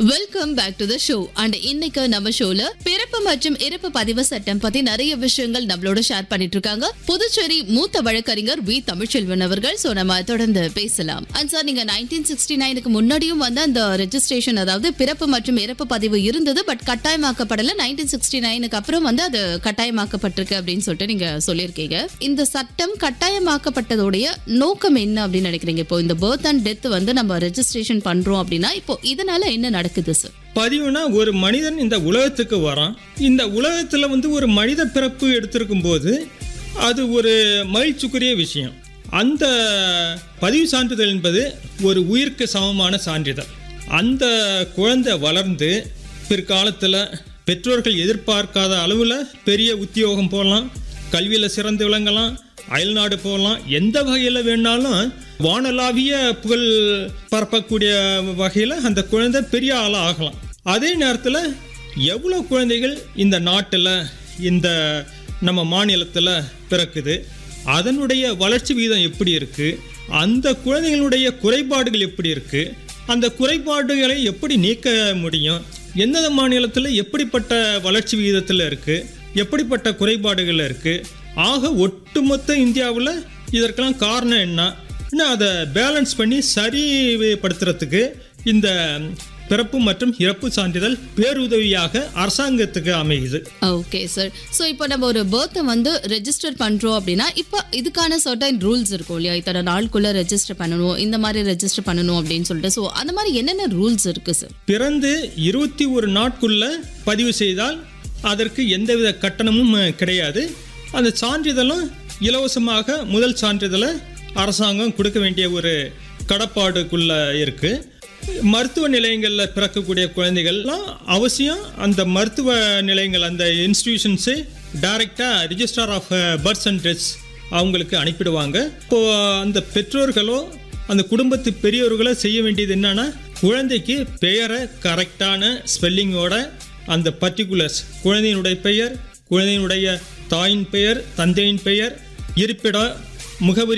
welcome back to the show and இன்னைக்கு நம்ம ஷோல பிறப்பு மற்றும் இறப்பு பதிவு சட்டம் பத்தி நிறைய விஷயங்கள் நம்மளோட ஷேர் பண்ணிட்டு இருக்காங்க புதுச்சேரி மூத்த வழக்கறிஞர் வி தமிழ்ச்செல்வன் அவர்கள் சோ நம்ம தொடர்ந்து பேசலாம் அண்ட் சார் நீங்க நைன்டீன் சிக்ஸ்டி நைனுக்கு முன்னாடியும் வந்து அந்த ரெஜிஸ்ட்ரேஷன் அதாவது பிறப்பு மற்றும் இறப்பு பதிவு இருந்தது பட் கட்டாயமாக்கப்படல நைன்டீன் சிக்ஸ்டி நைனுக்கு அப்புறம் வந்து அது கட்டாயமாக்கப்பட்டிருக்கு அப்படின்னு சொல்லிட்டு நீங்க சொல்லியிருக்கீங்க இந்த சட்டம் கட்டாயமாக்கப்பட்டதோடைய நோக்கம் என்ன அப்படின்னு நினைக்கிறீங்க இப்போ இந்த பர்த் அண்ட் டெத் வந்து நம்ம ரெஜிஸ்ட்ரேஷன் பண்றோம் அப்படின்னா இப்போ இதனால என்ன நடக்குது சார் பதிவுனா ஒரு மனிதன் இந்த உலகத்துக்கு வரான் இந்த உலகத்தில் வந்து ஒரு மனித பிறப்பு எடுத்திருக்கும் போது அது ஒரு மகிழ்ச்சிக்குரிய விஷயம் அந்த பதிவு சான்றிதழ் என்பது ஒரு உயிருக்கு சமமான சான்றிதழ் அந்த குழந்தை வளர்ந்து பிற்காலத்தில் பெற்றோர்கள் எதிர்பார்க்காத அளவில் பெரிய உத்தியோகம் போடலாம் கல்வியில் சிறந்து விளங்கலாம் அயல்நாடு போகலாம் எந்த வகையில் வேணாலும் வானளாவிய புகழ் பரப்பக்கூடிய வகையில் அந்த குழந்தை பெரிய ஆளாக ஆகலாம் அதே நேரத்தில் எவ்வளோ குழந்தைகள் இந்த நாட்டில் இந்த நம்ம மாநிலத்தில் பிறக்குது அதனுடைய வளர்ச்சி விகிதம் எப்படி இருக்குது அந்த குழந்தைகளுடைய குறைபாடுகள் எப்படி இருக்குது அந்த குறைபாடுகளை எப்படி நீக்க முடியும் எந்தெந்த மாநிலத்தில் எப்படிப்பட்ட வளர்ச்சி விகிதத்தில் இருக்குது எப்படிப்பட்ட குறைபாடுகள் இருக்குது ஆக ஒட்டுமொத்த இந்தியாவில் இதற்கெல்லாம் காரணம் என்ன இன்னும் அதை பேலன்ஸ் பண்ணி சரிப்படுத்துறதுக்கு இந்த பிறப்பு மற்றும் இறப்பு சான்றிதழ் பேருதவியாக அரசாங்கத்துக்கு அமையுது ஓகே சார் ஸோ இப்போ நம்ம ஒரு பர்த்தை வந்து ரெஜிஸ்டர் பண்ணுறோம் அப்படின்னா இப்போ இதுக்கான சர்டன் ரூல்ஸ் இருக்கும் இல்லையா இத்தனை நாளுக்குள்ளே ரெஜிஸ்டர் பண்ணணும் இந்த மாதிரி ரெஜிஸ்டர் பண்ணணும் அப்படின்னு சொல்லிட்டு ஸோ அந்த மாதிரி என்னென்ன ரூல்ஸ் இருக்குது சார் பிறந்து இருபத்தி ஒரு நாட்குள்ள பதிவு செய்தால் அதற்கு எந்தவித கட்டணமும் அஹ், கிடையாது அந்த சான்றிதழும் இலவசமாக முதல் சான்றிதழை அரசாங்கம் கொடுக்க வேண்டிய ஒரு கடப்பாடுக்குள்ள இருக்கு மருத்துவ நிலையங்களில் பிறக்கக்கூடிய குழந்தைகள்லாம் அவசியம் அந்த மருத்துவ நிலையங்கள் அந்த இன்ஸ்டிடியூஷன்ஸு டைரெக்டாக registrar of births and deaths அவங்களுக்கு அனுப்பிடுவாங்க இப்போ அந்த பெற்றோர்களோ அந்த குடும்பத்து பெரியவர்களோ செய்ய வேண்டியது என்னன்னா குழந்தைக்கு பெயரை கரெக்டான ஸ்பெல்லிங்கோட அந்த பர்டிகுலர்ஸ் குழந்தையினுடைய பெயர் குழந்தையினுடைய தாயின் பெயர் தந்தையின் பெயர் இருப்பிடம் முகவரி